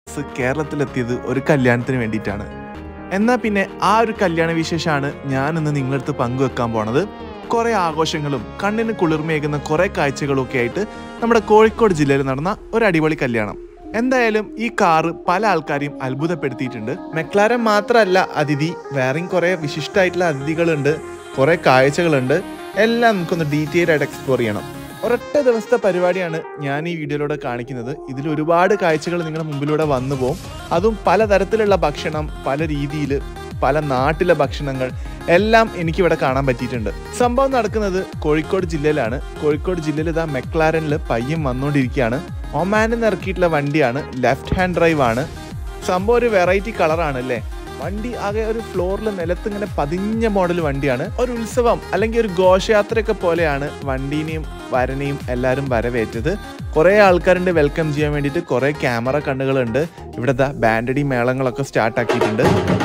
സ് കേരളത്തിലെത്തിയത് ഒരു കല്യാണത്തിന് വേണ്ടിയിട്ടാണ് എന്നാൽ പിന്നെ ആ ഒരു കല്യാണ വിശേഷമാണ് ഞാൻ ഇന്ന് നിങ്ങളടുത്ത് പങ്കുവെക്കാൻ പോണത് കുറേ ആഘോഷങ്ങളും കണ്ണിന് കുളിർമയേകുന്ന കുറേ കാഴ്ചകളും ഒക്കെ ആയിട്ട് നമ്മുടെ കോഴിക്കോട് ജില്ലയിൽ നടന്ന ഒരു അടിപൊളി കല്യാണം എന്തായാലും ഈ കാറ് പല ആൾക്കാരെയും അത്ഭുതപ്പെടുത്തിയിട്ടുണ്ട് മെക്ലാരൻ മാത്രമല്ല അതിഥി വേറെയും കുറേ വിശിഷ്ടമായിട്ടുള്ള അതിഥികളുണ്ട് കുറേ കാഴ്ചകളുണ്ട് എല്ലാം നമുക്കൊന്ന് ഡീറ്റെയിൽ ആയിട്ട് എക്സ്പ്ലോർ ചെയ്യണം ഒരൊറ്റ ദിവസത്തെ പരിപാടിയാണ് ഞാൻ ഈ വീഡിയോയിലൂടെ കാണിക്കുന്നത് ഇതിൽ ഒരുപാട് കാഴ്ചകൾ നിങ്ങളുടെ മുമ്പിലൂടെ വന്നു പോകും അതും പലതരത്തിലുള്ള ഭക്ഷണം പല രീതിയിൽ പല നാട്ടിലെ ഭക്ഷണങ്ങൾ എല്ലാം എനിക്കിവിടെ കാണാൻ പറ്റിയിട്ടുണ്ട് സംഭവം നടക്കുന്നത് കോഴിക്കോട് ജില്ലയിലാണ് കോഴിക്കോട് ജില്ലയിൽ ഇതാ മെക്ലാരനിൽ പയ്യൻ വന്നുകൊണ്ടിരിക്കുകയാണ് ഒമാനിൽ നിന്ന് ഇറക്കിയിട്ടുള്ള വണ്ടിയാണ് ലെഫ്റ്റ് ഹാൻഡ് ഡ്രൈവ് ആണ് സംഭവം ഒരു വെറൈറ്റി കളറാണ് അല്ലേ വണ്ടി ആകെ ഒരു ഫ്ലോറിൽ നിലത്ത് ഇങ്ങനെ പതിഞ്ഞ മോഡൽ വണ്ടിയാണ് ഒരു ഉത്സവം അല്ലെങ്കിൽ ഒരു ഘോഷയാത്രയൊക്കെ പോലെയാണ് വണ്ടീനെയും വരനെയും എല്ലാവരും വരവേറ്റത് കുറേ ആൾക്കാരുണ്ട് വെൽക്കം ചെയ്യാൻ വേണ്ടിയിട്ട് കുറേ ക്യാമറ കണ്ണുകളുണ്ട് ഇവിടെ ദാ ബാൻഡടി മേളങ്ങളൊക്കെ സ്റ്റാർട്ട് ആക്കിയിട്ടുണ്ട്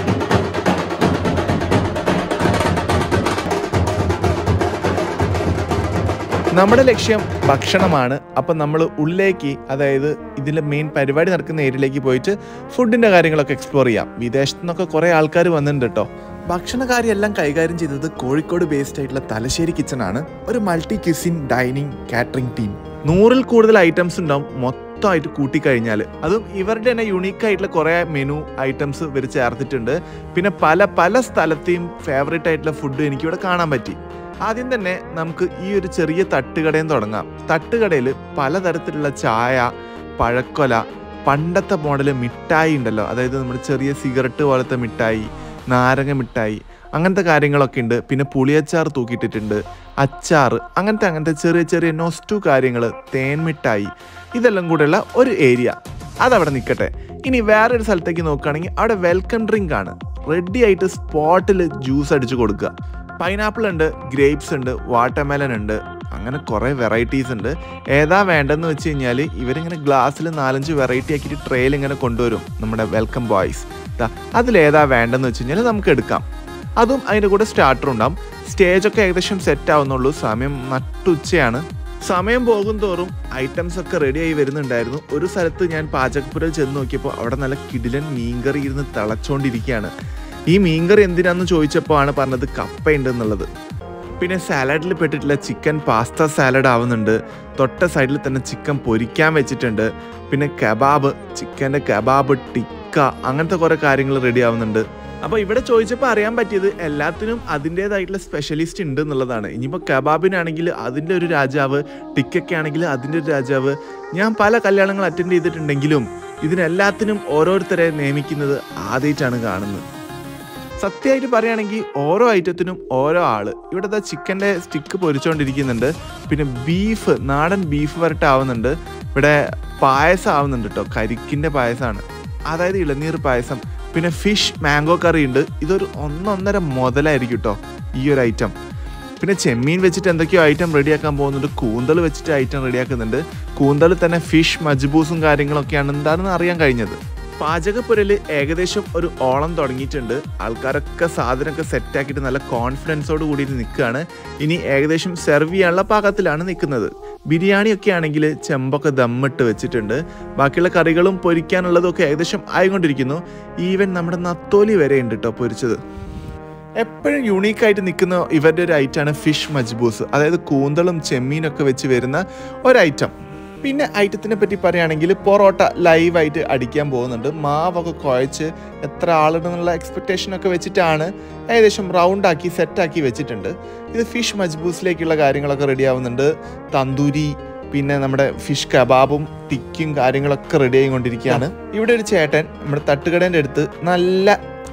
നമ്മുടെ ലക്ഷ്യം ഭക്ഷണമാണ് അപ്പം നമ്മൾ ഉള്ളിലേക്ക് അതായത് ഇതിൻ്റെ മെയിൻ പരിപാടി നടക്കുന്ന ഏരിയയിലേക്ക് പോയിട്ട് ഫുഡിൻ്റെ കാര്യങ്ങളൊക്കെ എക്സ്പ്ലോർ ചെയ്യാം വിദേശത്തു നിന്നൊക്കെ കുറേ ആൾക്കാർ വന്നിട്ടുണ്ട് കേട്ടോ ഭക്ഷണകാര്യം എല്ലാം കൈകാര്യം ചെയ്തത് കോഴിക്കോട് ബേസ്ഡ് ആയിട്ടുള്ള തലശ്ശേരി കിച്ചൺ ആണ് ഒരു multi cuisine dining catering team നൂറിൽ കൂടുതൽ ഐറ്റംസ് ഉണ്ടാവും മൊത്തമായിട്ട് കൂട്ടിക്കഴിഞ്ഞാൽ അതും ഇവരുടെ തന്നെ യുണീക്ക് ആയിട്ടുള്ള കുറേ മെനു ഐറ്റംസ് ഇവർ ചേർത്തിട്ടുണ്ട് പിന്നെ പല പല സ്ഥലത്തെയും ഫേവറേറ്റ് ആയിട്ടുള്ള ഫുഡ് എനിക്കിവിടെ കാണാൻ പറ്റി ആദ്യം തന്നെ നമുക്ക് ഈ ഒരു ചെറിയ തട്ടുകടയിൽ തുടങ്ങാം തട്ടുകടയിൽ പലതരത്തിലുള്ള ചായ പഴക്കൊല പണ്ടത്തെ മോഡൽ മിഠായി ഉണ്ടല്ലോ അതായത് നമ്മുടെ ചെറിയ സിഗരറ്റ് പോലത്തെ മിഠായി നാരങ്ങ മിഠായി അങ്ങനത്തെ കാര്യങ്ങളൊക്കെ ഉണ്ട് പിന്നെ പുളിയച്ചാർ തൂക്കിയിട്ടിട്ടുണ്ട് അച്ചാർ അങ്ങനത്തെ അങ്ങനത്തെ ചെറിയ ചെറിയ നൊസ്റ്റു കാര്യങ്ങൾ തേൻ മിഠായി ഇതെല്ലാം കൂടെയുള്ള ഒരു ഏരിയ അതവിടെ നിൽക്കട്ടെ ഇനി വേറൊരു സ്ഥലത്തേക്ക് നോക്കുകയാണെങ്കിൽ അവിടെ വെൽക്കം ഡ്രിങ്ക് ആണ് റെഡി ആയിട്ട് സ്പോട്ടിൽ ജ്യൂസ് അടിച്ച് കൊടുക്കുക പൈനാപ്പിൾ ഉണ്ട് ഗ്രേപ്സ് ഉണ്ട് വാട്ടർമെലൻ ഉണ്ട് അങ്ങനെ കുറേ വെറൈറ്റീസ് ഉണ്ട് ഏതാ വേണ്ടെന്ന് വെച്ച് കഴിഞ്ഞാൽ ഇവരിങ്ങനെ ഗ്ലാസ്സിൽ നാലഞ്ച് വെറൈറ്റി ആക്കിയിട്ട് ട്രെയിൽ ഇങ്ങനെ കൊണ്ടുവരും നമ്മുടെ വെൽക്കം ബോയ്സ് അതിലേതാ വേണ്ടെന്ന് വെച്ച് കഴിഞ്ഞാൽ നമുക്ക് എടുക്കാം അതും അതിൻ്റെ കൂടെ സ്റ്റാർട്ടർ ഉണ്ടാവും സ്റ്റേജൊക്കെ ഏകദേശം സെറ്റ് ആവുന്നുള്ളൂ സമയം നട്ടുച്ചയാണ് സമയം പോകും തോറും ഐറ്റംസ് ഒക്കെ റെഡി ആയി വരുന്നുണ്ടായിരുന്നു ഒരു സ്ഥലത്ത് ഞാൻ പാചകപ്പുരയിൽ ചെന്ന് നോക്കിയപ്പോൾ അവിടെ നല്ല കിടിലൻ മീൻകറി ഇരുന്ന് തിളച്ചുകൊണ്ടിരിക്കുകയാണ് ഈ മീൻകറി എന്തിനാന്ന് ചോദിച്ചപ്പോൾ ആണ് പറഞ്ഞത് കപ്പയുണ്ട് എന്നുള്ളത് പിന്നെ സാലഡിൽ പെട്ടിട്ടുള്ള ചിക്കൻ പാസ്ത സാലഡ് ആവുന്നുണ്ട് തൊട്ട സൈഡിൽ തന്നെ ചിക്കൻ പൊരിക്കാൻ വെച്ചിട്ടുണ്ട് പിന്നെ കബാബ് ചിക്കൻ്റെ കബാബ് ടിക്ക അങ്ങനത്തെ കുറേ കാര്യങ്ങൾ റെഡി ആവുന്നുണ്ട് അപ്പോൾ ഇവിടെ ചോദിച്ചപ്പോൾ അറിയാൻ പറ്റിയത് എല്ലാത്തിനും അതിൻ്റേതായിട്ടുള്ള സ്പെഷ്യലിസ്റ്റ് ഉണ്ട് എന്നുള്ളതാണ് ഇനിയിപ്പോൾ കബാബിനാണെങ്കിൽ അതിൻ്റെ ഒരു രാജാവ് ടിക്കൊക്കെ ആണെങ്കിൽ അതിൻ്റെ ഒരു രാജാവ് ഞാൻ പല കല്യാണങ്ങൾ അറ്റൻഡ് ചെയ്തിട്ടുണ്ടെങ്കിലും ഇതിനെല്ലാത്തിനും ഓരോരുത്തരെ നിയമിക്കുന്നത് ആദ്യമായിട്ടാണ് കാണുന്നത് സത്യമായിട്ട് പറയുകയാണെങ്കിൽ ഓരോ ഐറ്റത്തിനും ഓരോ ആള് ഇവിടെ ചിക്കൻ്റെ സ്റ്റിക്ക് പൊരിച്ചുകൊണ്ടിരിക്കുന്നുണ്ട് പിന്നെ ബീഫ് നാടൻ ബീഫ് വരട്ട് ആവുന്നുണ്ട് ഇവിടെ പായസം ആവുന്നുണ്ട് കേട്ടോ കരിക്കിൻ്റെ പായസമാണ് അതായത് ഇളനീർ പായസം പിന്നെ ഫിഷ് മാംഗോ കറി ഉണ്ട് ഇതൊരു ഒന്നൊന്നര മുതലായിരിക്കും കേട്ടോ ഈ ഒരു ഐറ്റം പിന്നെ ചെമ്മീൻ വെച്ചിട്ട് എന്തൊക്കെയോ ഐറ്റം റെഡിയാക്കാൻ പോകുന്നുണ്ട് കൂന്തൽ വെച്ചിട്ട് ഐറ്റം റെഡിയാക്കുന്നുണ്ട് കൂന്തൽ തന്നെ ഫിഷ് മജ്ബൂസും കാര്യങ്ങളൊക്കെയാണ് എന്താണെന്ന് അറിയാൻ കഴിഞ്ഞത് പാചകപ്പുരയിൽ ഏകദേശം ഒരു ഓളം തുടങ്ങിയിട്ടുണ്ട് ആൾക്കാരൊക്കെ സാധനമൊക്കെ സെറ്റാക്കിയിട്ട് നല്ല കോൺഫിഡൻസോട് കൂടിയിട്ട് നിൽക്കുകയാണ് ഇനി ഏകദേശം സെർവ് ചെയ്യാനുള്ള പാകത്തിലാണ് നിൽക്കുന്നത് ബിരിയാണിയൊക്കെ ആണെങ്കിൽ ചെമ്പൊക്കെ ദമ്മിട്ട് വെച്ചിട്ടുണ്ട് ബാക്കിയുള്ള കറികളും പൊരിക്കാനുള്ളതൊക്കെ ഏകദേശം ആയിക്കൊണ്ടിരിക്കുന്നു ഈവൻ നമ്മുടെ നത്തോലി വരെ ഉണ്ട് കേട്ടോ പൊരിച്ചത് എപ്പോഴും യൂണീക്കായിട്ട് നിൽക്കുന്ന ഇവരുടെ ഒരു ഐറ്റമാണ് ഫിഷ് മജ്ബൂസ് അതായത് കൂന്തളും ചെമ്മീനൊക്കെ വെച്ച് വരുന്ന ഒരു ഐറ്റം പിന്നെ ഐറ്റത്തിനെ പറ്റി പറയുകയാണെങ്കിൽ പൊറോട്ട ലൈവായിട്ട് അടിക്കാൻ പോകുന്നുണ്ട് മാവൊക്കെ കുഴച്ച് എത്ര ആളുണ്ടെന്നുള്ള എക്സ്പെക്റ്റേഷനൊക്കെ വെച്ചിട്ടാണ് ഏകദേശം റൗണ്ടാക്കി സെറ്റാക്കി വെച്ചിട്ടുണ്ട് ഇത് ഫിഷ് മജ്ബൂസിലേക്കുള്ള കാര്യങ്ങളൊക്കെ റെഡി ആവുന്നുണ്ട് തന്തൂരി പിന്നെ നമ്മുടെ ഫിഷ് കബാബും ടിക്കും കാര്യങ്ങളൊക്കെ റെഡി ആയിക്കൊണ്ടിരിക്കുകയാണ് ഇവിടെ ഒരു ചേട്ടൻ നമ്മുടെ തട്ടുകടേൻ്റെ അടുത്ത് നല്ല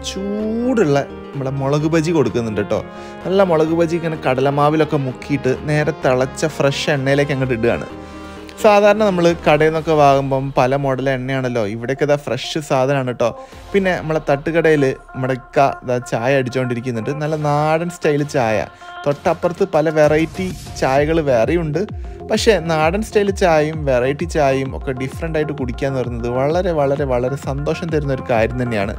ചൂടുള്ള നമ്മുടെ മുളക് ബജി കൊടുക്കുന്നുണ്ട് കേട്ടോ നല്ല മുളക് ബജി ഇങ്ങനെ കടലമാവിലൊക്കെ മുക്കിയിട്ട് നേരെ തിളച്ച ഫ്രഷ് എണ്ണയിലേക്ക് അങ്ങോട്ട് ഇടുകയാണ് സാധാരണ നമ്മൾ കടയിൽ നിന്നൊക്കെ വാങ്ങുമ്പം പല മോഡൽ എണ്ണയാണല്ലോ ഇവിടെയൊക്കെ ഇതാ ഫ്രഷ് സാധനമാണ് കേട്ടോ പിന്നെ നമ്മളെ തട്ടുകടയിൽ നമ്മുടെ ഇക്ക ഇതാ ചായ അടിച്ചുകൊണ്ടിരിക്കുന്നുണ്ട് നല്ല നാടൻ സ്റ്റൈൽ ചായ തൊട്ടപ്പുറത്ത് പല വെറൈറ്റി ചായകൾ വേറെയുണ്ട് പക്ഷേ നാടൻ സ്റ്റൈൽ ചായയും വെറൈറ്റി ചായയും ഒക്കെ ഡിഫറെൻ്റ് ആയിട്ട് കുടിക്കുക എന്ന് പറയുന്നത് വളരെ വളരെ വളരെ സന്തോഷം തരുന്ന ഒരു കാര്യം തന്നെയാണ്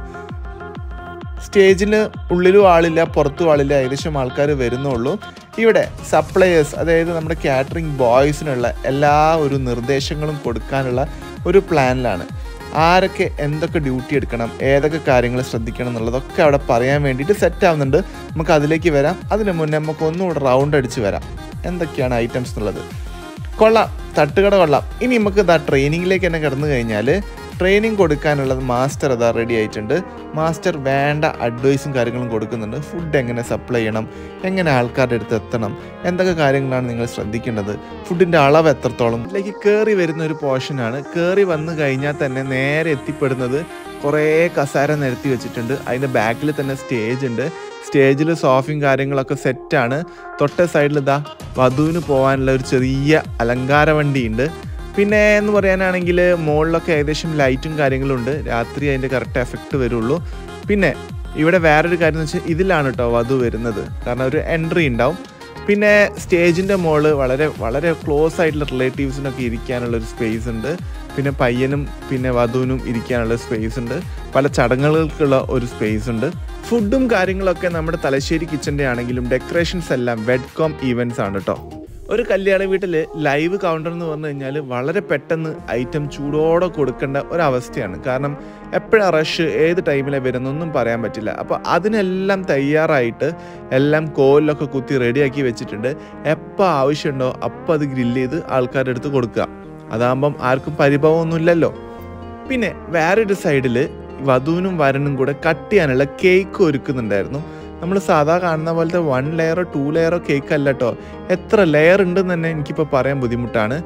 സ്റ്റേജിന് ഉള്ളിലും ആളില്ല പുറത്തും ആളില്ല ഏകദേശം ആൾക്കാർ വരുന്നുള്ളൂ ഇവിടെ സപ്ലയേഴ്സ് അതായത് നമ്മുടെ കാറ്ററിംഗ് ബോയ്സിനുള്ള എല്ലാ ഒരു നിർദ്ദേശങ്ങളും കൊടുക്കാനുള്ള ഒരു പ്ലാനിലാണ് ആരൊക്കെ എന്തൊക്കെ ഡ്യൂട്ടി എടുക്കണം ഏതൊക്കെ കാര്യങ്ങൾ ശ്രദ്ധിക്കണം എന്നുള്ളതൊക്കെ അവിടെ പറയാൻ വേണ്ടിയിട്ട് സെറ്റ് ആവുന്നുണ്ട് നമുക്ക് അതിലേക്ക് വരാം അതിന് മുന്നേ നമുക്ക് ഒന്നുകൂടെ റൗണ്ട് അടിച്ച് വരാം എന്തൊക്കെയാണ് ഐറ്റംസ് എന്നുള്ളത് കൊള്ളാം തട്ടുകട കൊള്ളാം ഇനി നമുക്ക് ഇതാ ട്രെയിനിങ്ങിലേക്ക് തന്നെ കിടന്നു കഴിഞ്ഞാൽ ട്രെയിനിങ് കൊടുക്കാനുള്ളത് മാസ്റ്റർ അതാ റെഡി ആയിട്ടുണ്ട് മാസ്റ്റർ വേണ്ട അഡ്വൈസും കാര്യങ്ങളും കൊടുക്കുന്നുണ്ട് ഫുഡ് എങ്ങനെ സപ്ലൈ ചെയ്യണം എങ്ങനെ ആൾക്കാരുടെ അടുത്ത് എത്തണം എന്തൊക്കെ കാര്യങ്ങളാണ് നിങ്ങൾ ശ്രദ്ധിക്കേണ്ടത് ഫുഡിൻ്റെ അളവ് എത്രത്തോളം ഇതിലേക്ക് കയറി വരുന്ന ഒരു പോർഷനാണ് കയറി വന്നു കഴിഞ്ഞാൽ തന്നെ നേരെ എത്തിപ്പെടുന്നത് കുറേ കസാര നിരത്തി വെച്ചിട്ടുണ്ട് അതിൻ്റെ ബാക്കിൽ തന്നെ സ്റ്റേജ് ഉണ്ട് സ്റ്റേജിൽ സോഫയും കാര്യങ്ങളൊക്കെ സെറ്റാണ് തൊട്ട സൈഡിൽ ഇതാ വധുവിന് പോകാനുള്ള ഒരു ചെറിയ അലങ്കാര വണ്ടിയുണ്ട് പിന്നെ എന്ന് പറയാനാണെങ്കിൽ മുകളിലൊക്കെ ഏകദേശം ലൈറ്റും കാര്യങ്ങളും ഉണ്ട് രാത്രി അതിൻ്റെ കറക്റ്റ് എഫക്റ്റ് വരുള്ളൂ പിന്നെ ഇവിടെ വേറൊരു കാര്യം എന്ന് വെച്ചാൽ ഇതിലാണ് കേട്ടോ വധു വരുന്നത് കാരണം ഒരു എൻട്രി ഉണ്ടാവും പിന്നെ സ്റ്റേജിൻ്റെ മുകളിൽ വളരെ വളരെ ക്ലോസ് ആയിട്ടുള്ള റിലേറ്റീവ്സിനൊക്കെ ഇരിക്കാനുള്ള ഒരു സ്പേസ് ഉണ്ട് പിന്നെ പയ്യനും പിന്നെ വധുവിനും ഇരിക്കാനുള്ള സ്പേസ് ഉണ്ട് പല ചടങ്ങുകൾക്കുള്ള ഒരു സ്പേസ് ഉണ്ട് ഫുഡും കാര്യങ്ങളൊക്കെ നമ്മുടെ തലശ്ശേരി കിച്ചൻ്റെ ആണെങ്കിലും ഡെക്കറേഷൻസ് എല്ലാം വെഡ്കോം ഈവൻറ്റ്സ് ആണ് കേട്ടോ ഒരു കല്യാണ വീട്ടിൽ ലൈവ് കൗണ്ടർ എന്ന് പറഞ്ഞു കഴിഞ്ഞാൽ വളരെ പെട്ടെന്ന് ഐറ്റം ചൂടോടെ കൊടുക്കേണ്ട ഒരവസ്ഥയാണ് കാരണം എപ്പോഴാണ് റഷ് ഏത് ടൈമിലാണ് വരുന്നൊന്നും പറയാൻ പറ്റില്ല അപ്പോൾ അതിനെല്ലാം തയ്യാറായിട്ട് എല്ലാം കോലിലൊക്കെ കുത്തി റെഡിയാക്കി വെച്ചിട്ടുണ്ട് എപ്പോൾ ആവശ്യമുണ്ടോ അപ്പോൾ അത് ഗ്രില്ല് ചെയ്ത് ആൾക്കാരുടെ അടുത്ത് കൊടുക്കുക അതാകുമ്പം ആർക്കും പരിഭവമൊന്നുമില്ലല്ലോ പിന്നെ വേറൊരു സൈഡിൽ വധുവിനും വരനും കൂടെ കട്ട് ചെയ്യാനുള്ള കേക്ക് ഒരുക്കുന്നുണ്ടായിരുന്നു നമ്മൾ സാധാ കാണുന്ന പോലത്തെ വൺ ലെയറോ ടു ലെയറോ കേക്ക് അല്ല കേട്ടോ എത്ര ലെയർ ഉണ്ടെന്ന് തന്നെ എനിക്കിപ്പോൾ പറയാൻ ബുദ്ധിമുട്ടാണ്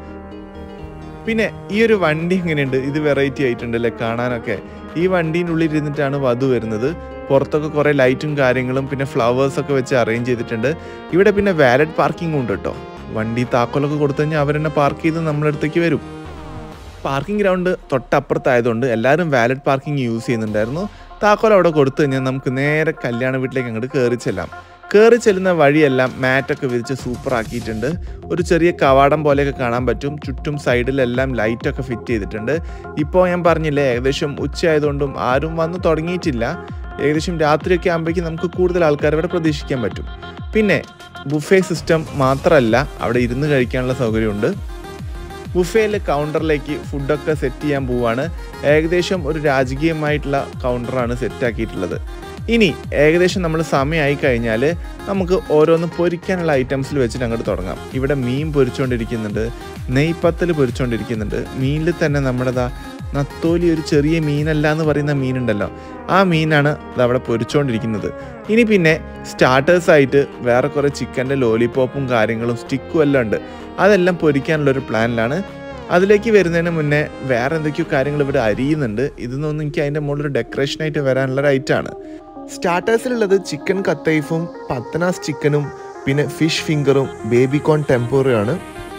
പിന്നെ ഈ ഒരു വണ്ടി എങ്ങനെയുണ്ട് ഇത് വെറൈറ്റി ആയിട്ടുണ്ടല്ലേ കാണാനൊക്കെ ഈ വണ്ടീൻ്റെ ഉള്ളിൽ ഇരുന്നിട്ടാണ് വധു വരുന്നത് പുറത്തൊക്കെ കുറേ ലൈറ്റും കാര്യങ്ങളും പിന്നെ ഫ്ലവേഴ്സ് ഒക്കെ വെച്ച് അറേഞ്ച് ചെയ്തിട്ടുണ്ട് ഇവിടെ പിന്നെ വാലറ്റ് പാർക്കിംഗ് ഉണ്ട് കേട്ടോ വണ്ടി താക്കോലൊക്കെ കൊടുത്തു കഴിഞ്ഞാൽ അവരെന്നെ പാർക്ക് ചെയ്ത് നമ്മുടെ അടുത്തേക്ക് വരും പാർക്കിംഗ് ഗ്രൗണ്ട് തൊട്ടപ്പുറത്തായതുകൊണ്ട് എല്ലാവരും വാലറ്റ് പാർക്കിംഗ് യൂസ് ചെയ്യുന്നുണ്ടായിരുന്നു താക്കോൽ അവിടെ കൊടുത്തു കഴിഞ്ഞാൽ നമുക്ക് നേരെ കല്യാണ വീട്ടിലേക്ക് അങ്ങോട്ട് കയറി ചെല്ലാം കയറി ചെല്ലുന്ന വഴിയെല്ലാം മാറ്റൊക്കെ വിരിച്ച് സൂപ്പർ ആക്കിയിട്ടുണ്ട് ഒരു ചെറിയ കവാടം പോലെയൊക്കെ കാണാൻ പറ്റും ചുറ്റും സൈഡിലെല്ലാം ലൈറ്റൊക്കെ ഫിറ്റ് ചെയ്തിട്ടുണ്ട് ഇപ്പോൾ ഞാൻ പറഞ്ഞില്ലേ ഏകദേശം ഉച്ചയായതുകൊണ്ടും ആരും വന്ന് തുടങ്ങിയിട്ടില്ല ഏകദേശം രാത്രിയൊക്കെ ആകുമ്പോഴേക്കും നമുക്ക് കൂടുതൽ ആൾക്കാർ ഇവിടെ പ്രതീക്ഷിക്കാൻ പറ്റും പിന്നെ ബുഫേ സിസ്റ്റം മാത്രമല്ല അവിടെ ഇരുന്ന് കഴിക്കാനുള്ള സൗകര്യമുണ്ട് ബുഫേയിലെ കൗണ്ടറിലേക്ക് ഫുഡൊക്കെ സെറ്റ് ചെയ്യാൻ പോവാണ് ഏകദേശം ഒരു രാജകീയമായിട്ടുള്ള കൗണ്ടറാണ് സെറ്റാക്കിയിട്ടുള്ളത് ഇനി ഏകദേശം നമ്മൾ സമയമായി കഴിഞ്ഞാൽ നമുക്ക് ഓരോന്ന് പൊരിക്കാനുള്ള ഐറ്റംസിൽ വെച്ചിട്ട് അങ്ങോട്ട് തുടങ്ങാം ഇവിടെ മീൻ പൊരിച്ചുകൊണ്ടിരിക്കുന്നുണ്ട് നെയ്പ്പത്തൽ പൊരിച്ചുകൊണ്ടിരിക്കുന്നുണ്ട് മീനിൽ തന്നെ നമ്മുടെ ദാ നത്തോലി ഒരു ചെറിയ മീനല്ല എന്ന് പറയുന്ന മീനുണ്ടല്ലോ ആ മീനാണ് അത് അവിടെ പൊരിച്ചുകൊണ്ടിരിക്കുന്നത് ഇനി പിന്നെ സ്റ്റാർട്ടേഴ്സായിട്ട് വേറെ കുറേ ചിക്കൻ്റെ ലോലിപോപ്പും കാര്യങ്ങളും സ്റ്റിക്കും എല്ലാം ഉണ്ട് അതെല്ലാം പൊരിക്കാനുള്ളൊരു പ്ലാനിലാണ് അതിലേക്ക് വരുന്നതിന് മുന്നേ വേറെ എന്തൊക്കെയോ കാര്യങ്ങൾ ഇവിടെ അരിയുന്നുണ്ട് ഇതൊന്നും എനിക്ക് അതിൻ്റെ മുകളിൽ ഒരു ഡെക്കറേഷനായിട്ട് വരാനുള്ള ഒരു ഐറ്റമാണ് സ്റ്റാർട്ടേഴ്സിലുള്ളത് ചിക്കൻ കത്തൈഫും പത്തനാസ് ചിക്കനും പിന്നെ ഫിഷ് ഫിംഗറും ബേബി കോൺ ടെമ്പോറയാണ്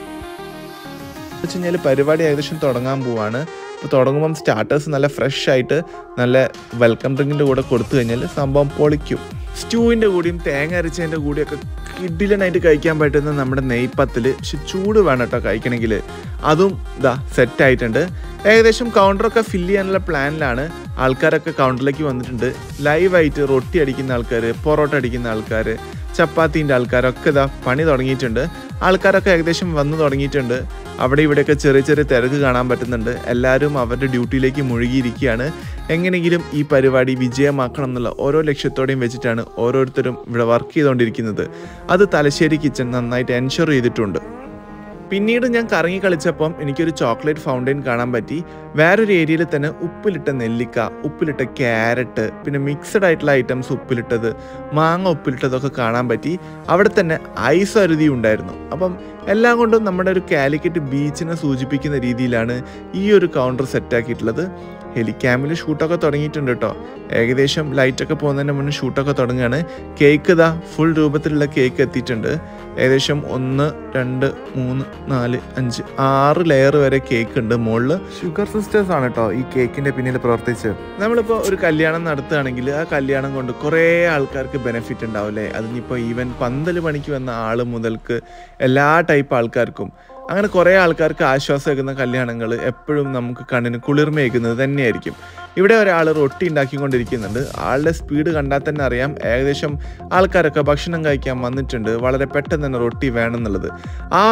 വെച്ച് കഴിഞ്ഞാൽ പരിപാടി ഏകദേശം തുടങ്ങാൻ പോവാണ് ഇപ്പോൾ തുടങ്ങുമ്പം സ്റ്റാർട്ടേഴ്സ് നല്ല ഫ്രഷ് ആയിട്ട് നല്ല വെൽക്കം ഡ്രിങ്കിൻ്റെ കൂടെ കൊടുത്തു കഴിഞ്ഞാൽ സംഭവം പൊളിക്കും സ്റ്റൂവിൻ്റെ കൂടിയും തേങ്ങ അരച്ചതിൻ്റെ കൂടിയൊക്കെ കിഡിലനായിട്ട് കഴിക്കാൻ പറ്റുന്ന നമ്മുടെ നെയ്പ്പത്തിൽ പക്ഷെ ചൂട് വേണം കേട്ടോ കഴിക്കണമെങ്കിൽ അതും ഇതാ സെറ്റ് ആയിട്ടുണ്ട് ഏകദേശം കൗണ്ടറൊക്കെ ഫില്ല് ചെയ്യാനുള്ള പ്ലാനിലാണ് ആൾക്കാരൊക്കെ കൗണ്ടറിലേക്ക് വന്നിട്ടുണ്ട് ലൈവായിട്ട് റൊട്ടി അടിക്കുന്ന ആൾക്കാർ പൊറോട്ട അടിക്കുന്ന ആൾക്കാർ ചപ്പാത്തീൻ്റെ ആൾക്കാരൊക്കെ ഇതാ പണി തുടങ്ങിയിട്ടുണ്ട് ആൾക്കാരൊക്കെ ഏകദേശം വന്നു തുടങ്ങിയിട്ടുണ്ട് അവിടെ ഇവിടെയൊക്കെ ചെറിയ ചെറിയ തിരക്ക് കാണാൻ പറ്റുന്നുണ്ട് എല്ലാവരും അവരുടെ ഡ്യൂട്ടിയിലേക്ക് മുഴുകിയിരിക്കുകയാണ് എങ്ങനെയെങ്കിലും ഈ പരിപാടി വിജയമാക്കണം എന്നുള്ള ഓരോ ലക്ഷ്യത്തോടെയും വെച്ചിട്ടാണ് ഓരോരുത്തരും ഇവിടെ വർക്ക് ചെയ്തുകൊണ്ടിരിക്കുന്നത് അത് തലശ്ശേരി കിച്ചൺ നന്നായിട്ട് എൻഷുർ ചെയ്തിട്ടുണ്ട് പിന്നീട് ഞാൻ കറങ്ങി കളിച്ചപ്പം എനിക്കൊരു ചോക്ലേറ്റ് ഫൗണ്ടൈൻ കാണാൻ പറ്റി വേറൊരു ഏരിയയിൽ തന്നെ ഉപ്പിലിട്ട നെല്ലിക്ക ഉപ്പിലിട്ട ക്യാരറ്റ് പിന്നെ മിക്സഡ് ആയിട്ടുള്ള ഐറ്റംസ് ഉപ്പിലിട്ടത് മാങ്ങ ഉപ്പിലിട്ടതൊക്കെ കാണാൻ പറ്റി അവിടെ തന്നെ ഐസ് അരുതി ഉണ്ടായിരുന്നു അപ്പം എല്ലാം കൊണ്ടും നമ്മുടെ ഒരു കാലിക്കറ്റ് ബീച്ചിനെ സൂചിപ്പിക്കുന്ന രീതിയിലാണ് ഈ ഒരു കൗണ്ടർ സെറ്റാക്കിയിട്ടുള്ളത് ഹെലിക്യാമിൽ ഷൂട്ടൊക്കെ തുടങ്ങിയിട്ടുണ്ട് കേട്ടോ ഏകദേശം ലൈറ്റൊക്കെ പോകുന്നതിന് മുന്നേ ഷൂട്ടൊക്കെ തുടങ്ങുകയാണ് കേക്ക് ഇതാ ഫുൾ രൂപത്തിലുള്ള കേക്ക് എത്തിയിട്ടുണ്ട് ഏകദേശം ഒന്ന് രണ്ട് മൂന്ന് നാല് അഞ്ച് ആറ് ലെയർ വരെ കേക്ക് ഉണ്ട് മുകളിൽ ഷുഗർ സിസ്റ്റേഴ്സ് ആണ് കേട്ടോ ഈ കേക്കിന്റെ പിന്നിൽ പ്രവർത്തിച്ച് നമ്മളിപ്പോൾ ഒരു കല്യാണം നടത്തുകയാണെങ്കിൽ ആ കല്യാണം കൊണ്ട് കുറേ ആൾക്കാർക്ക് ബെനിഫിറ്റ് ഉണ്ടാവും അല്ലേ അതിനിപ്പോൾ ഈവൻ പന്തൽ പണിക്ക് വന്ന ആൾ മുതൽക്ക് എല്ലാ ടൈപ്പ് ആൾക്കാർക്കും അങ്ങനെ കുറേ ആൾക്കാർക്ക് ആശ്വാസമേകുന്ന കല്യാണങ്ങൾ എപ്പോഴും നമുക്ക് കണ്ണിന് കുളിർമയേക്കുന്നത് തന്നെയായിരിക്കും ഇവിടെ ഒരാൾ റൊട്ടി ഉണ്ടാക്കിക്കൊണ്ടിരിക്കുന്നുണ്ട് ആളുടെ സ്പീഡ് കണ്ടാൽ തന്നെ അറിയാം ഏകദേശം ആൾക്കാരൊക്കെ ഭക്ഷണം കഴിക്കാൻ വന്നിട്ടുണ്ട് വളരെ പെട്ടെന്ന് തന്നെ റൊട്ടി വേണമെന്നുള്ളത് ആ ഒരു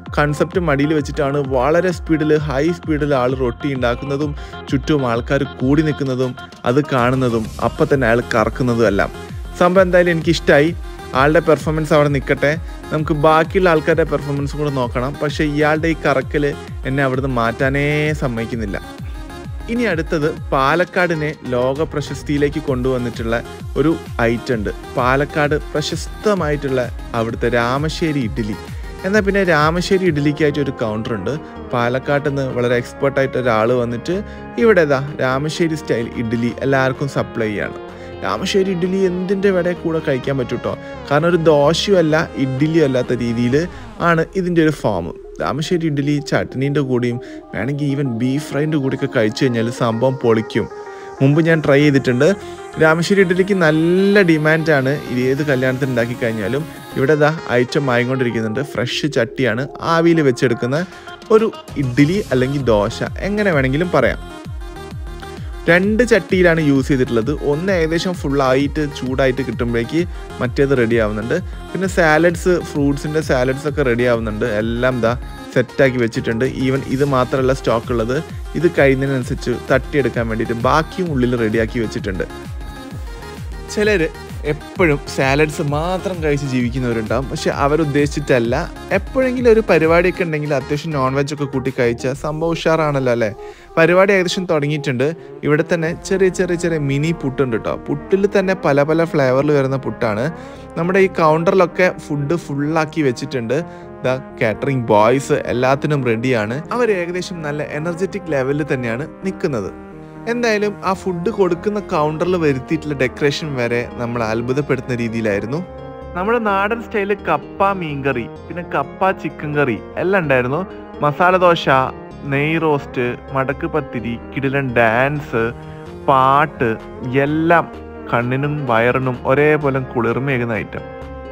കൺസെപ്റ്റ് മടിയിൽ വെച്ചിട്ടാണ് വളരെ സ്പീഡിൽ ഹൈ സ്പീഡിൽ ആൾ റൊട്ടി ഉണ്ടാക്കുന്നതും ചുറ്റും ആൾക്കാർ കൂടി നിൽക്കുന്നതും അത് കാണുന്നതും അപ്പം തന്നെ അയാൾ കറക്കുന്നതും എല്ലാം സംഭവം എന്തായാലും എനിക്കിഷ്ടമായി ആളുടെ പെർഫോമൻസ് അവിടെ നിൽക്കട്ടെ നമുക്ക് ബാക്കിയുള്ള ആൾക്കാരുടെ പെർഫോമൻസും കൂടെ നോക്കണം പക്ഷേ ഇയാളുടെ ഈ കറക്കൽ എന്നെ അവിടുന്ന് മാറ്റാനേ സമ്മതിക്കുന്നില്ല ഇനി അടുത്തത് പാലക്കാടിനെ ലോക പ്രശസ്തിയിലേക്ക് കൊണ്ടുവന്നിട്ടുള്ള ഒരു ഐറ്റം ഉണ്ട് പാലക്കാട് പ്രശസ്തമായിട്ടുള്ള അവിടുത്തെ രാമശ്ശേരി ഇഡ്ഡലി എന്നാൽ പിന്നെ രാമശ്ശേരി ഇഡ്ഡലിക്കായിട്ട് ഒരു കൗണ്ടർ ഉണ്ട് പാലക്കാട്ട് നിന്ന് വളരെ എക്സ്പെർട്ടായിട്ട് ഒരാൾ വന്നിട്ട് ഇവിടെ ഇതാ രാമശ്ശേരി സ്റ്റൈൽ ഇഡ്ഡലി എല്ലാവർക്കും സപ്ലൈ ചെയ്യാണ് രാമശ്ശേരി ഇഡ്ഡലി എന്തിൻ്റെ വിടയിൽ കൂടെ കഴിക്കാൻ പറ്റും കേട്ടോ കാരണം ഒരു ദോശയുമല്ല ഇഡ്ഡലിയും അല്ലാത്ത രീതിയിൽ ആണ് ഇതിൻ്റെ ഒരു ഫോം രാമശ്ശേരി ഇഡ്ഡലി ചട്നീൻ്റെ കൂടെയും വേണമെങ്കിൽ ഈവൻ ബീഫ് ഫ്രൈൻ്റെ കൂടെയൊക്കെ കഴിച്ചു കഴിഞ്ഞാൽ സംഭവം പൊളിക്കും മുമ്പ് ഞാൻ ട്രൈ ചെയ്തിട്ടുണ്ട് രാമശ്ശേരി ഇഡ്ഡലിക്ക് നല്ല ഡിമാൻഡാണ് ഇത് ഏത് കല്യാണത്തിന് ഉണ്ടാക്കി കഴിഞ്ഞാലും ഇവിടെ ദാ ഐറ്റം ആയിക്കൊണ്ടിരിക്കുന്നുണ്ട് ഫ്രഷ് ചട്ടിയാണ് ആവിയിൽ വെച്ചെടുക്കുന്ന ഒരു ഇഡ്ഡലി അല്ലെങ്കിൽ ദോശ എങ്ങനെ വേണമെങ്കിലും പറയാം രണ്ട് ചട്ടിയിലാണ് യൂസ് ചെയ്തിട്ടുള്ളത് ഒന്ന് ഏകദേശം ഫുള്ളായിട്ട് ചൂടായിട്ട് കിട്ടുമ്പോഴേക്ക് മറ്റേത് റെഡി ആവുന്നുണ്ട് പിന്നെ സാലഡ്സ് ഫ്രൂട്ട്സിൻ്റെ സാലഡ്സ് ഒക്കെ റെഡി ആവുന്നുണ്ട് എല്ലാം ദാ സെറ്റാക്കി വെച്ചിട്ടുണ്ട് ഈവൻ ഇത് മാത്രമല്ല സ്റ്റോക്ക് ഉള്ളത് ഇത് കഴിയുന്നതിനനുസരിച്ച് തട്ടിയെടുക്കാൻ വേണ്ടിയിട്ട് ബാക്കിയും ഉള്ളിൽ റെഡിയാക്കി വെച്ചിട്ടുണ്ട് ചിലർ എപ്പോഴും സാലഡ്സ് മാത്രം കഴിച്ച് ജീവിക്കുന്നവരുണ്ടാവും പക്ഷെ അവരുദ്ദേശിച്ചിട്ടല്ല എപ്പോഴെങ്കിലും ഒരു പരിപാടിയൊക്കെ ഉണ്ടെങ്കിൽ അത്യാവശ്യം നോൺ വെജ് ഒക്കെ കൂട്ടി കഴിച്ചാൽ സംഭവം ഉഷാറാണല്ലോ അല്ലേ പരിപാടി ഏകദേശം തുടങ്ങിയിട്ടുണ്ട് ഇവിടെ തന്നെ ചെറിയ ചെറിയ ചെറിയ മിനി പുട്ടുണ്ട് കേട്ടോ പുട്ടിൽ തന്നെ പല പല ഫ്ലേവറിൽ വരുന്ന പുട്ടാണ് നമ്മുടെ ഈ കൗണ്ടറിലൊക്കെ ഫുഡ് ഫുള്ളാക്കി വെച്ചിട്ടുണ്ട് ദ കാറ്ററിംഗ് ബോയ്സ് എല്ലാത്തിനും റെഡിയാണ് അവർ ഏകദേശം നല്ല എനർജറ്റിക് ലെവലിൽ തന്നെയാണ് നിൽക്കുന്നത് എന്തായാലും ആ ഫുഡ് കൊടുക്കുന്ന കൗണ്ടറിൽ വരുത്തിയിട്ടുള്ള ഡെക്കറേഷൻ വരെ നമ്മൾ അത്ഭുതപ്പെടുത്തുന്ന രീതിയിലായിരുന്നു നമ്മുടെ നാടൻ സ്റ്റൈല് കപ്പ മീൻകറി പിന്നെ കപ്പ ചിക്കൻ കറി എല്ലാം ഉണ്ടായിരുന്നു മസാല ദോശ നെയ് റോസ്റ്റ് മടക്ക് പത്തിരി കിടിലൻ ഡാൻസ് പാട്ട് എല്ലാം കണ്ണിനും വയറിനും ഒരേപോലെ കുളിർമയേകുന്ന ഐറ്റം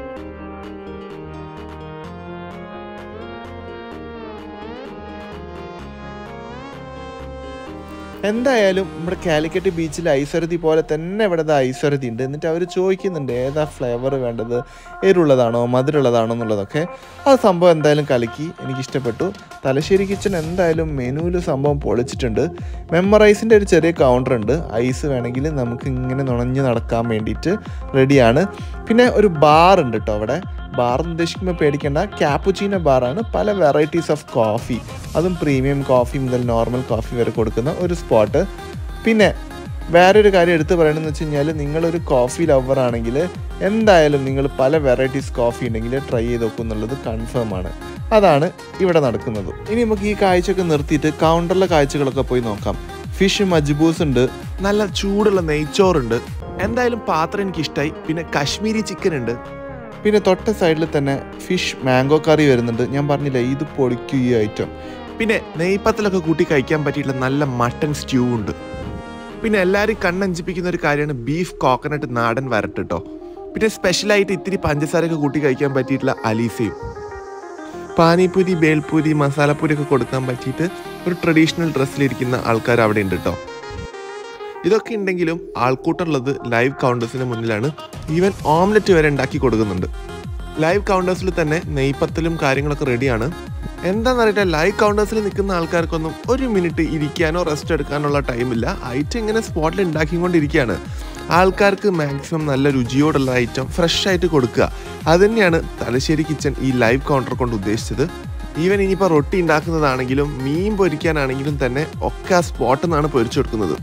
എന്തായാലും നമ്മുടെ കാലിക്കറ്റ് ബീച്ചിൽ ഐശ്വരതി പോലെ തന്നെ ഇവിടെ ഐശ്വരതി ഉണ്ട് എന്നിട്ട് അവർ ചോദിക്കുന്നുണ്ട് ഏതാ ഫ്ലേവർ വേണ്ടത് എരുള്ളതാണോ മധുരമുള്ളതാണോ എന്നുള്ളതൊക്കെ ആ സംഭവം എന്തായാലും കലക്കി എനിക്ക് ഇഷ്ടപ്പെട്ടു തലശ്ശേരി കിച്ചൺ എന്തായാലും മെനുവിൽ സംഭവം പൊളിച്ചിട്ടുണ്ട് മെമ്മറൈസിൻ്റെ ഒരു ചെറിയ കൗണ്ടർ ഉണ്ട് ഐസ് വേണമെങ്കിൽ നമുക്ക് ഇങ്ങനെ നുണഞ്ഞ് നടക്കാൻ വേണ്ടിയിട്ട് റെഡിയാണ് പിന്നെ ഒരു ബാർ ഉണ്ട് കേട്ടോ അവിടെ ബാർ എന്ന് ഉദ്ദേശിക്കുമ്പോൾ പേടിക്കേണ്ട ക്യാപ്പുച്ചീന ബാറാണ് പല വെറൈറ്റീസ് ഓഫ് കോഫി അതും പ്രീമിയം കോഫി മുതൽ നോർമൽ കോഫി വരെ കൊടുക്കുന്ന ഒരു സ്പോട്ട് പിന്നെ വേറൊരു കാര്യം എടുത്തു പറയണമെന്ന് വെച്ച് കഴിഞ്ഞാൽ നിങ്ങളൊരു കോഫി ലവർ ആണെങ്കിൽ എന്തായാലും നിങ്ങൾ പല വെറൈറ്റീസ് കോഫി ഉണ്ടെങ്കിൽ ട്രൈ ചെയ്ത് നോക്കും എന്നുള്ളത് കൺഫേം ആണ് അതാണ് ഇവിടെ നടക്കുന്നത് ഇനി നമുക്ക് ഈ കാഴ്ചയൊക്കെ നിർത്തിയിട്ട് കൗണ്ടറിലെ കാഴ്ചകളൊക്കെ പോയി നോക്കാം ഫിഷ് മജ്ബൂസ് ഉണ്ട് നല്ല ചൂടുള്ള നെയ്ച്ചോറുണ്ട് എന്തായാലും പാത്രം എനിക്ക് ഇഷ്ടമായി പിന്നെ കശ്മീരി ചിക്കൻ ഉണ്ട് പിന്നെ തൊട്ട സൈഡിൽ തന്നെ ഫിഷ് മാംഗോ കറി വരുന്നുണ്ട് ഞാൻ പറഞ്ഞില്ല ഇത് പൊളിക്കും ഈ ഐറ്റം പിന്നെ നെയ്പ്പത്തിലൊക്കെ കൂട്ടി കഴിക്കാൻ പറ്റിയിട്ടുള്ള നല്ല മട്ടൺ സ്റ്റ്യൂ ഉണ്ട് പിന്നെ എല്ലാവരും കണ്ണഞ്ചിപ്പിക്കുന്ന ഒരു കാര്യമാണ് ബീഫ് കോക്കനട്ട് നാടൻ വരട്ട് കേട്ടോ പിന്നെ സ്പെഷ്യലായിട്ട് ഇത്തിരി പഞ്ചസാരയൊക്കെ കൂട്ടി കഴിക്കാൻ പറ്റിയിട്ടുള്ള അലീസയും പാനിപ്പൂരി ബേൽപൂരി മസാലപ്പൂരി ഒക്കെ കൊടുക്കാൻ പറ്റിയിട്ട് ഒരു ട്രഡീഷണൽ ഡ്രസ്സിലിരിക്കുന്ന ആൾക്കാർ അവിടെ ഉണ്ട് കേട്ടോ ഇതൊക്കെ ഉണ്ടെങ്കിലും ആൾക്കൂട്ടമുള്ളത് ലൈവ് കൗണ്ടേഴ്സിന് മുന്നിലാണ് ഈവൻ ഓംലെറ്റ് വരെ ഉണ്ടാക്കി കൊടുക്കുന്നുണ്ട് ലൈവ് കൗണ്ടേഴ്സിൽ തന്നെ നെയ്പ്പത്തലും കാര്യങ്ങളൊക്കെ റെഡിയാണ് എന്താണെന്നറിയട്ടെ ലൈവ് കൗണ്ടേഴ്സിൽ നിൽക്കുന്ന ആൾക്കാർക്കൊന്നും ഒരു മിനിറ്റ് ഇരിക്കാനോ റെസ്റ്റ് എടുക്കാനുള്ള ടൈമില്ല ഐറ്റം ഇങ്ങനെ സ്പോട്ടിൽ ഉണ്ടാക്കിക്കൊണ്ടിരിക്കുകയാണ് ആൾക്കാർക്ക് മാക്സിമം നല്ല രുചിയോടുള്ള ഐറ്റം ഫ്രഷ് ആയിട്ട് കൊടുക്കുക അത് തന്നെയാണ് തലശ്ശേരി കിച്ചൺ ഈ ലൈവ് കൗണ്ടർ കൊണ്ട് ഉദ്ദേശിച്ചത് ഈവൻ ഇനിയിപ്പോൾ റൊട്ടി ഉണ്ടാക്കുന്നതാണെങ്കിലും മീൻ പൊരിക്കാനാണെങ്കിലും തന്നെ ഒക്കെ ആ സ്പോട്ടിൽ നിന്നാണ് പൊരിച്ചു കൊടുക്കുന്നത്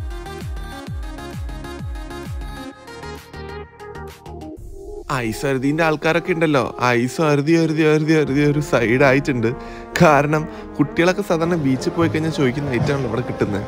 ഐസ് അരുതിന്റെ ആൾക്കാരൊക്കെ ഉണ്ടല്ലോ ഐസ് അരുതി അരുതി അരുതി അരുതി ഒരു സൈഡ് ആയിട്ടുണ്ട് കാരണം കുട്ടികളൊക്കെ സാധാരണ ബീച്ചിൽ പോയി കഴിഞ്ഞാൽ ചോദിക്കുന്ന ഐറ്റമാണല്ലോ ഇവിടെ കിട്ടുന്നത്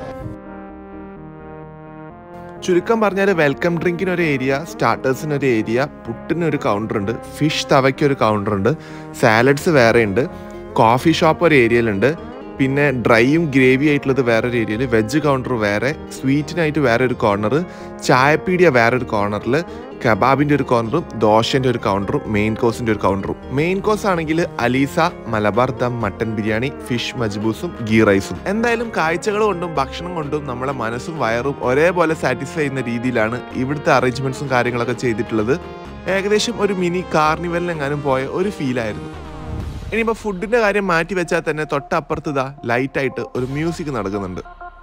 ചുരുക്കം പറഞ്ഞാൽ വെൽക്കം ഡ്രിങ്കിന് ഒരു ഏരിയ സ്റ്റാർട്ടേഴ്സിന് ഒരു ഏരിയ പുട്ടിന് ഒരു കൗണ്ടർ ഉണ്ട് ഫിഷ് തവയ്ക്ക് ഒരു കൗണ്ടർ ഉണ്ട് സാലഡ്സ് വേറെ ഉണ്ട് കോഫി ഷോപ്പ് ഒരു ഏരിയയിലുണ്ട് പിന്നെ ഡ്രൈയും ഗ്രേവി ആയിട്ടുള്ളത് വേറൊരു ഏരിയയിൽ വെജ് കൗണ്ടർ വേറെ സ്വീറ്റിനായിട്ട് വേറെ ഒരു കോർണർ ചായപ്പീടിയ വേറൊരു കോർണറിൽ കബാബിൻ്റെ ഒരു കോർണറും ദോശൻ്റെ ഒരു കൗണ്ടറും മെയിൻ കോഴ്സിൻ്റെ ഒരു കൗണ്ടറും മെയിൻ കോഴ്സ് ആണെങ്കിൽ അലീസ മലബാർ ദം മട്ടൻ ബിരിയാണി ഫിഷ് മജ്ബൂസും ഗീ റൈസും എന്തായാലും കാഴ്ചകൾ കൊണ്ടും ഭക്ഷണം കൊണ്ടും നമ്മളെ മനസ്സും വയറും ഒരേപോലെ സാറ്റിസ്ഫൈ ചെയ്യുന്ന രീതിയിലാണ് ഇവിടുത്തെ അറേഞ്ച്മെന്റ്സും കാര്യങ്ങളൊക്കെ ചെയ്തിട്ടുള്ളത് ഏകദേശം ഒരു മിനി കാർണിവലിനെങ്ങാനും പോയ ഒരു ഫീലായിരുന്നു ഇനിയിപ്പോൾ ഫുഡിന്റെ കാര്യം മാറ്റി വെച്ചാൽ തന്നെ തൊട്ടപ്പുറത്ത് ഇതാ ലൈറ്റായിട്ട് ഒരു മ്യൂസിക് നടക്കുന്നുണ്ട്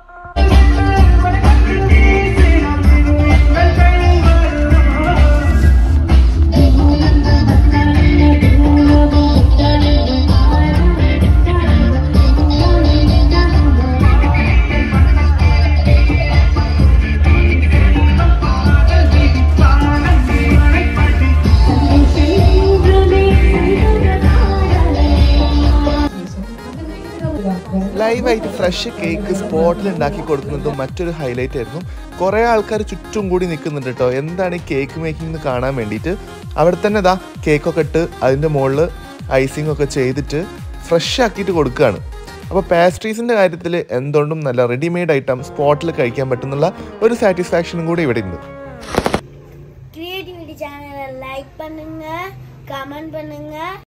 ലൈവായിട്ട് ഫ്രഷ് കേക്ക് സ്പോട്ടിൽ ഉണ്ടാക്കി കൊടുക്കുന്നതും മറ്റൊരു ഹൈലൈറ്റ് ആയിരുന്നു കുറേ ആൾക്കാർ ചുറ്റും കൂടി നിൽക്കുന്നുണ്ട് കേട്ടോ എന്താണ് ഈ കേക്ക് മേക്കിംഗ് എന്ന് കാണാൻ വേണ്ടിയിട്ട് അവിടെ തന്നെ ഇതാ കേക്കൊക്കെ ഇട്ട് അതിൻ്റെ മുകളിൽ ഐസിംഗ് ഒക്കെ ചെയ്തിട്ട് ഫ്രഷ് ആക്കിയിട്ട് കൊടുക്കുകയാണ് അപ്പോൾ പാസ്ട്രീസിൻ്റെ കാര്യത്തിൽ എന്തുകൊണ്ടും നല്ല റെഡിമെയ്ഡ് ഐറ്റം സ്പോട്ടിൽ കഴിക്കാൻ പറ്റുന്നുള്ള ഒരു സാറ്റിസ്ഫാക്ഷനും കൂടി ഇവിടെ ഉണ്ട് கிரியேட்டிவிட்டி சேனலை லைக் பண்ணுங்க கமெண்ட் பண்ணுங்க